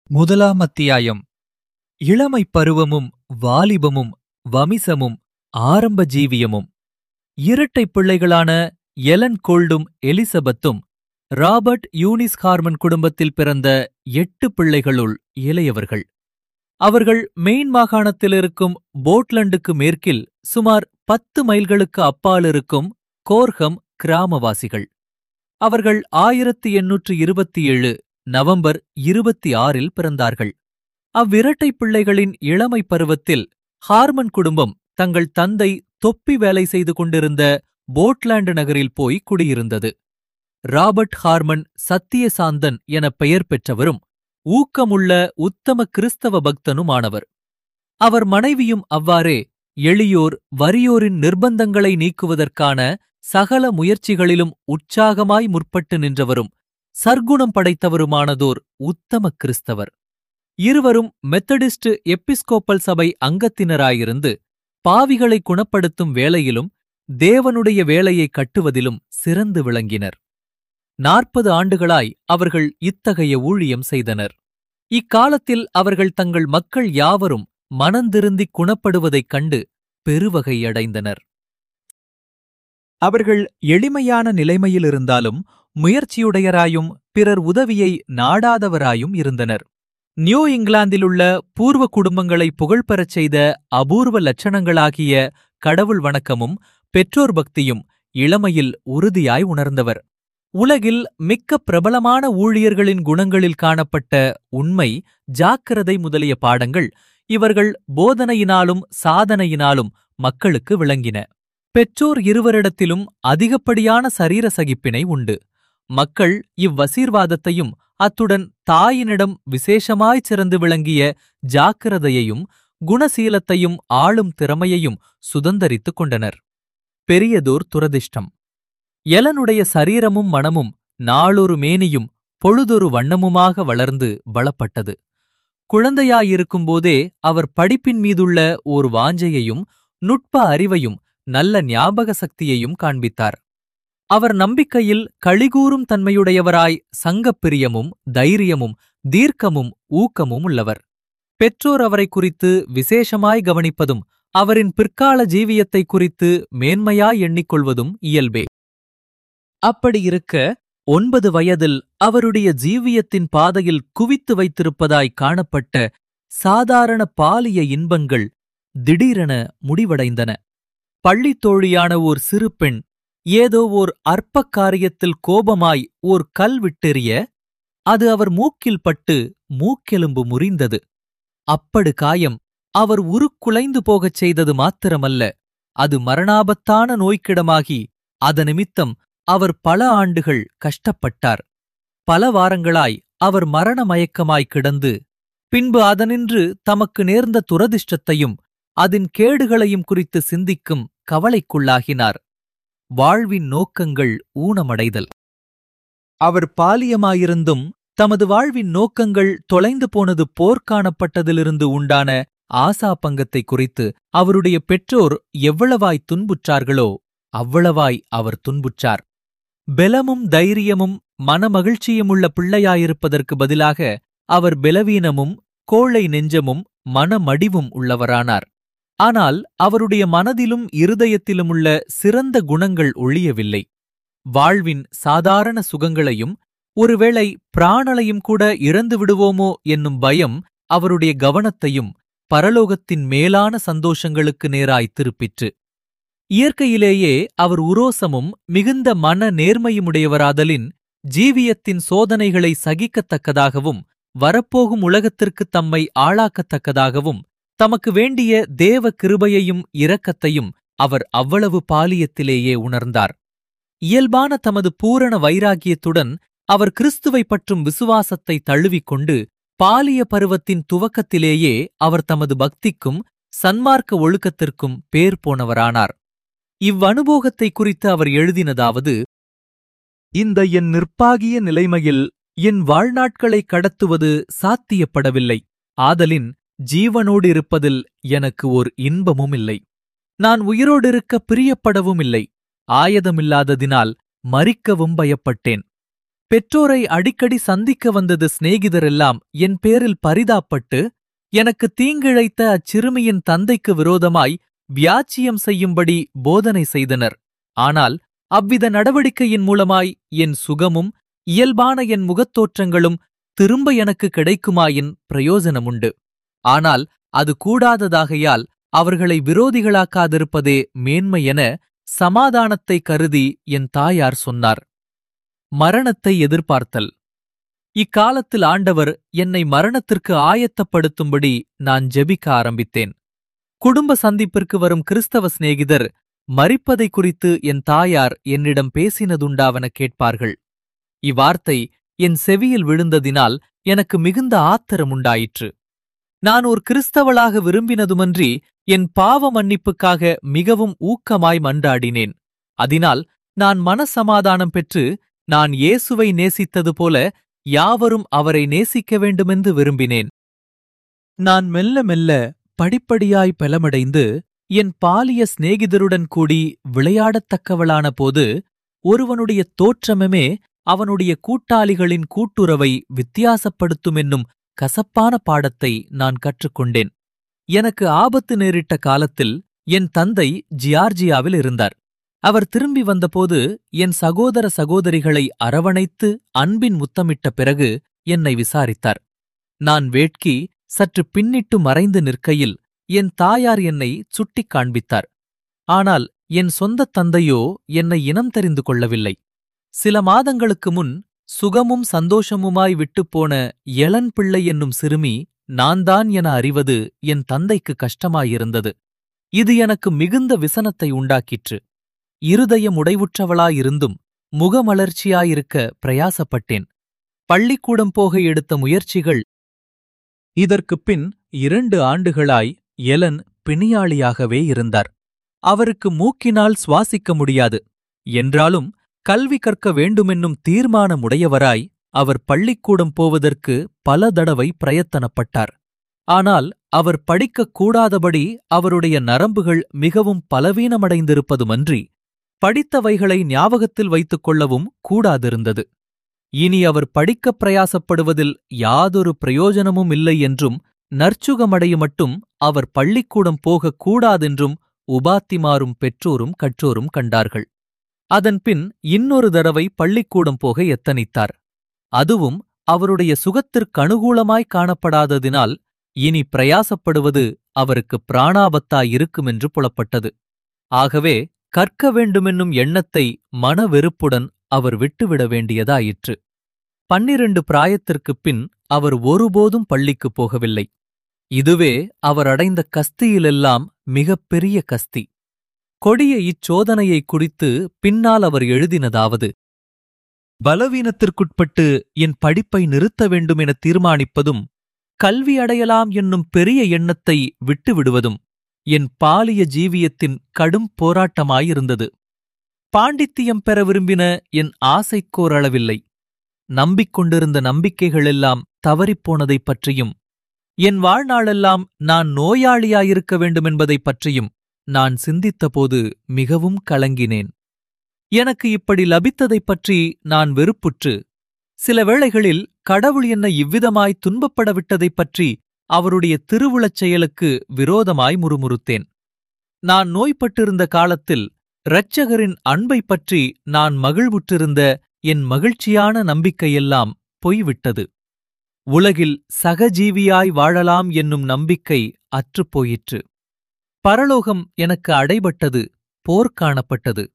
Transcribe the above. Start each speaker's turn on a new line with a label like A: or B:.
A: முதலாம் அத்தியாயம் இளமைப் பருவமும் வாலிபமும் வமிசமும் ஆரம்ப ஜீவியமும் இரட்டைப் பிள்ளைகளான எலன் கோல்டும் எலிசபெத்தும் ராபர்ட் யூனிஸ் ஹார்மன் குடும்பத்தில் பிறந்த எட்டு பிள்ளைகளுள் இளையவர்கள் அவர்கள் மெயின் மாகாணத்தில் இருக்கும் போட்லண்டுக்கு மேற்கில் சுமார் பத்து மைல்களுக்கு அப்பால் இருக்கும் கோர்ஹம் கிராமவாசிகள் அவர்கள் ஆயிரத்தி எண்ணூற்று இருபத்தி ஏழு நவம்பர் இருபத்தி ஆறில் பிறந்தார்கள் அவ்விரட்டைப் பிள்ளைகளின் இளமை பருவத்தில் ஹார்மன் குடும்பம் தங்கள் தந்தை தொப்பி வேலை செய்து கொண்டிருந்த போட்லாண்டு நகரில் போய் குடியிருந்தது ராபர்ட் ஹார்மன் சத்தியசாந்தன் என பெயர் பெற்றவரும் ஊக்கமுள்ள உத்தம கிறிஸ்தவ பக்தனுமானவர் அவர் மனைவியும் அவ்வாறே எளியோர் வறியோரின் நிர்பந்தங்களை நீக்குவதற்கான சகல முயற்சிகளிலும் உற்சாகமாய் முற்பட்டு நின்றவரும் சர்க்குணம் படைத்தவருமானதோர் உத்தம கிறிஸ்தவர் இருவரும் மெத்தடிஸ்ட் எப்பிஸ்கோப்பல் சபை அங்கத்தினராயிருந்து பாவிகளை குணப்படுத்தும் வேலையிலும் தேவனுடைய வேலையை கட்டுவதிலும் சிறந்து விளங்கினர் நாற்பது ஆண்டுகளாய் அவர்கள் இத்தகைய ஊழியம் செய்தனர் இக்காலத்தில் அவர்கள் தங்கள் மக்கள் யாவரும் மனந்திருந்திக் குணப்படுவதைக் கண்டு பெருவகையடைந்தனர் அவர்கள் எளிமையான நிலைமையிலிருந்தாலும் முயற்சியுடையராயும் பிறர் உதவியை நாடாதவராயும் இருந்தனர் நியூ இங்கிலாந்திலுள்ள பூர்வ குடும்பங்களை புகழ்பெறச் செய்த அபூர்வ லட்சணங்களாகிய கடவுள் வணக்கமும் பெற்றோர் பக்தியும் இளமையில் உறுதியாய் உணர்ந்தவர் உலகில் மிக்க பிரபலமான ஊழியர்களின் குணங்களில் காணப்பட்ட உண்மை ஜாக்கிரதை முதலிய பாடங்கள் இவர்கள் போதனையினாலும் சாதனையினாலும் மக்களுக்கு விளங்கின பெற்றோர் இருவரிடத்திலும் அதிகப்படியான சரீர சகிப்பினை உண்டு மக்கள் இவ்வசீர்வாதத்தையும் அத்துடன் தாயினிடம் விசேஷமாய்ச் சிறந்து விளங்கிய ஜாக்கிரதையையும் குணசீலத்தையும் ஆளும் திறமையையும் சுதந்தரித்துக் கொண்டனர் பெரியதோர் துரதிர்ஷ்டம் எலனுடைய சரீரமும் மனமும் நாளொரு மேனியும் பொழுதொரு வண்ணமுமாக வளர்ந்து பலப்பட்டது குழந்தையாயிருக்கும்போதே அவர் படிப்பின் மீதுள்ள ஓர் வாஞ்சையையும் நுட்ப அறிவையும் நல்ல ஞாபக சக்தியையும் காண்பித்தார் அவர் நம்பிக்கையில் களிகூறும் தன்மையுடையவராய் சங்கப்பிரியமும் தைரியமும் தீர்க்கமும் ஊக்கமும் உள்ளவர் பெற்றோர் அவரை குறித்து விசேஷமாய் கவனிப்பதும் அவரின் பிற்கால ஜீவியத்தை குறித்து மேன்மையாய் எண்ணிக்கொள்வதும் இயல்பே அப்படியிருக்க ஒன்பது வயதில் அவருடைய ஜீவியத்தின் பாதையில் குவித்து வைத்திருப்பதாய் காணப்பட்ட சாதாரண பாலிய இன்பங்கள் திடீரென முடிவடைந்தன பள்ளித்தோழியான ஓர் சிறு பெண் ஏதோ ஓர் அற்ப காரியத்தில் கோபமாய் ஓர் கல் விட்டெறிய அது அவர் மூக்கில் பட்டு மூக்கெலும்பு முறிந்தது அப்படு காயம் அவர் உருக்குலைந்து போகச் செய்தது மாத்திரமல்ல அது மரணாபத்தான நோய்க்கிடமாகி அதனிமித்தம் அவர் பல ஆண்டுகள் கஷ்டப்பட்டார் பல வாரங்களாய் அவர் மரண மயக்கமாய் கிடந்து பின்பு அதனின்று தமக்கு நேர்ந்த துரதிர்ஷ்டத்தையும் அதன் கேடுகளையும் குறித்து சிந்திக்கும் கவலைக்குள்ளாகினார் வாழ்வின் நோக்கங்கள் ஊனமடைதல் அவர் பாலியமாயிருந்தும் தமது வாழ்வின் நோக்கங்கள் தொலைந்து போனது போர் காணப்பட்டதிலிருந்து உண்டான ஆசா பங்கத்தை குறித்து அவருடைய பெற்றோர் எவ்வளவாய் துன்புற்றார்களோ அவ்வளவாய் அவர் துன்புற்றார் பெலமும் தைரியமும் மனமகிழ்ச்சியுமுள்ள பிள்ளையாயிருப்பதற்கு பதிலாக அவர் பெலவீனமும் கோழை நெஞ்சமும் மனமடிவும் உள்ளவரானார் ஆனால் அவருடைய மனதிலும் இருதயத்திலுமுள்ள சிறந்த குணங்கள் ஒழியவில்லை வாழ்வின் சாதாரண சுகங்களையும் ஒருவேளை பிராணலையும் கூட இறந்து விடுவோமோ என்னும் பயம் அவருடைய கவனத்தையும் பரலோகத்தின் மேலான சந்தோஷங்களுக்கு நேராய் திருப்பிற்று இயற்கையிலேயே அவர் உரோசமும் மிகுந்த மன நேர்மையுமுடையவராதலின் ஜீவியத்தின் சோதனைகளை சகிக்கத்தக்கதாகவும் வரப்போகும் உலகத்திற்கு தம்மை ஆளாக்கத்தக்கதாகவும் தமக்கு வேண்டிய தேவ கிருபையையும் இரக்கத்தையும் அவர் அவ்வளவு பாலியத்திலேயே உணர்ந்தார் இயல்பான தமது பூரண வைராகியத்துடன் அவர் கிறிஸ்துவை பற்றும் விசுவாசத்தை தழுவிக்கொண்டு பாலிய பருவத்தின் துவக்கத்திலேயே அவர் தமது பக்திக்கும் சன்மார்க்க ஒழுக்கத்திற்கும் பேர் போனவரானார் இவ்வனுபோகத்தை குறித்து அவர் எழுதினதாவது இந்த என் நிற்பாகிய நிலைமையில் என் வாழ்நாட்களை கடத்துவது சாத்தியப்படவில்லை ஆதலின் ஜீவனோடு இருப்பதில் எனக்கு ஓர் இன்பமும் இல்லை நான் உயிரோடிருக்க பிரியப்படவும் இல்லை ஆயதமில்லாததினால் மறிக்கவும் பயப்பட்டேன் பெற்றோரை அடிக்கடி சந்திக்க வந்தது சிநேகிதரெல்லாம் என் பேரில் பரிதாப்பட்டு எனக்கு தீங்கிழைத்த அச்சிறுமியின் தந்தைக்கு விரோதமாய் வியாச்சியம் செய்யும்படி போதனை செய்தனர் ஆனால் அவ்வித நடவடிக்கையின் மூலமாய் என் சுகமும் இயல்பான என் முகத்தோற்றங்களும் திரும்ப எனக்கு கிடைக்குமாயின் பிரயோஜனமுண்டு ஆனால் அது கூடாததாகையால் அவர்களை விரோதிகளாக்காதிருப்பதே மேன்மை என சமாதானத்தை கருதி என் தாயார் சொன்னார் மரணத்தை எதிர்பார்த்தல் இக்காலத்தில் ஆண்டவர் என்னை மரணத்திற்கு ஆயத்தப்படுத்தும்படி நான் ஜெபிக்க ஆரம்பித்தேன் குடும்ப சந்திப்பிற்கு வரும் கிறிஸ்தவ சிநேகிதர் மரிப்பதை குறித்து என் தாயார் என்னிடம் பேசினதுண்டாவன கேட்பார்கள் இவ்வார்த்தை என் செவியில் விழுந்ததினால் எனக்கு மிகுந்த ஆத்திரம் உண்டாயிற்று நான் ஒரு கிறிஸ்தவளாக விரும்பினதுமன்றி என் பாவ மன்னிப்புக்காக மிகவும் ஊக்கமாய் மன்றாடினேன் அதனால் நான் மனசமாதானம் பெற்று நான் இயேசுவை நேசித்தது போல யாவரும் அவரை நேசிக்க வேண்டுமென்று விரும்பினேன் நான் மெல்ல மெல்ல படிப்படியாய் பலமடைந்து என் பாலிய சிநேகிதருடன் கூடி விளையாடத்தக்கவளான போது ஒருவனுடைய தோற்றமுமே அவனுடைய கூட்டாளிகளின் கூட்டுறவை வித்தியாசப்படுத்தும் என்னும் கசப்பான பாடத்தை நான் கற்றுக்கொண்டேன் எனக்கு ஆபத்து நேரிட்ட காலத்தில் என் தந்தை ஜியார்ஜியாவில் இருந்தார் அவர் திரும்பி வந்தபோது என் சகோதர சகோதரிகளை அரவணைத்து அன்பின் முத்தமிட்ட பிறகு என்னை விசாரித்தார் நான் வேட்கி சற்று பின்னிட்டு மறைந்து நிற்கையில் என் தாயார் என்னை சுட்டிக் காண்பித்தார் ஆனால் என் சொந்தத் தந்தையோ என்னை இனம் தெரிந்து கொள்ளவில்லை சில மாதங்களுக்கு முன் சுகமும் சந்தோஷமுமாய் விட்டுப்போன எளன் பிள்ளை என்னும் சிறுமி நான்தான் என அறிவது என் தந்தைக்கு கஷ்டமாயிருந்தது இது எனக்கு மிகுந்த விசனத்தை உண்டாக்கிற்று இருதயம் உடைவுற்றவளாயிருந்தும் முகமலர்ச்சியாயிருக்க பிரயாசப்பட்டேன் பள்ளிக்கூடம் போக எடுத்த முயற்சிகள் இதற்குப் பின் இரண்டு ஆண்டுகளாய் எலன் பிணியாளியாகவே இருந்தார் அவருக்கு மூக்கினால் சுவாசிக்க முடியாது என்றாலும் கல்வி கற்க வேண்டுமென்னும் தீர்மானமுடையவராய் அவர் பள்ளிக்கூடம் போவதற்கு பல தடவை பிரயத்தனப்பட்டார் ஆனால் அவர் படிக்கக் கூடாதபடி அவருடைய நரம்புகள் மிகவும் பலவீனமடைந்திருப்பதுமன்றி படித்தவைகளை ஞாபகத்தில் வைத்துக் கொள்ளவும் கூடாதிருந்தது இனி அவர் படிக்கப் பிரயாசப்படுவதில் யாதொரு பிரயோஜனமும் இல்லை என்றும் நற்சுகமடைய மட்டும் அவர் பள்ளிக்கூடம் போகக் கூடாதென்றும் உபாத்திமாரும் பெற்றோரும் கற்றோரும் கண்டார்கள் அதன்பின் இன்னொரு தடவை பள்ளிக்கூடம் போக எத்தனித்தார் அதுவும் அவருடைய சுகத்திற்கு அனுகூலமாய் காணப்படாததினால் இனி பிரயாசப்படுவது அவருக்கு பிராணாபத்தாயிருக்குமென்று புலப்பட்டது ஆகவே கற்க வேண்டுமென்னும் எண்ணத்தை மனவெறுப்புடன் அவர் விட்டுவிட வேண்டியதாயிற்று பன்னிரண்டு பிராயத்திற்குப் பின் அவர் ஒருபோதும் பள்ளிக்குப் போகவில்லை இதுவே அவர் அடைந்த கஸ்தியிலெல்லாம் மிகப் பெரிய கஸ்தி கொடிய இச்சோதனையை குறித்து பின்னால் அவர் எழுதினதாவது பலவீனத்திற்குட்பட்டு என் படிப்பை நிறுத்த வேண்டும் என தீர்மானிப்பதும் கல்வி அடையலாம் என்னும் பெரிய எண்ணத்தை விட்டுவிடுவதும் என் பாலிய ஜீவியத்தின் கடும் போராட்டமாயிருந்தது பாண்டித்தியம் பெற விரும்பின என் ஆசைக்கோரளவில்லை நம்பிக்கொண்டிருந்த நம்பிக்கைகளெல்லாம் தவறிப்போனதைப் பற்றியும் என் வாழ்நாளெல்லாம் நான் நோயாளியாயிருக்க வேண்டுமென்பதைப் பற்றியும் நான் சிந்தித்தபோது மிகவும் கலங்கினேன் எனக்கு இப்படி லபித்ததைப் பற்றி நான் வெறுப்புற்று சில வேளைகளில் கடவுள் என்னை இவ்விதமாய் துன்பப்பட விட்டதைப் பற்றி அவருடைய திருவுளச் செயலுக்கு விரோதமாய் முறுமுறுத்தேன் நான் நோய்பட்டிருந்த காலத்தில் இரட்சகரின் அன்பைப் பற்றி நான் மகிழ்வுற்றிருந்த என் மகிழ்ச்சியான நம்பிக்கையெல்லாம் பொய்விட்டது உலகில் சகஜீவியாய் வாழலாம் என்னும் நம்பிக்கை அற்றுப்போயிற்று பரலோகம் எனக்கு அடைபட்டது போர் காணப்பட்டது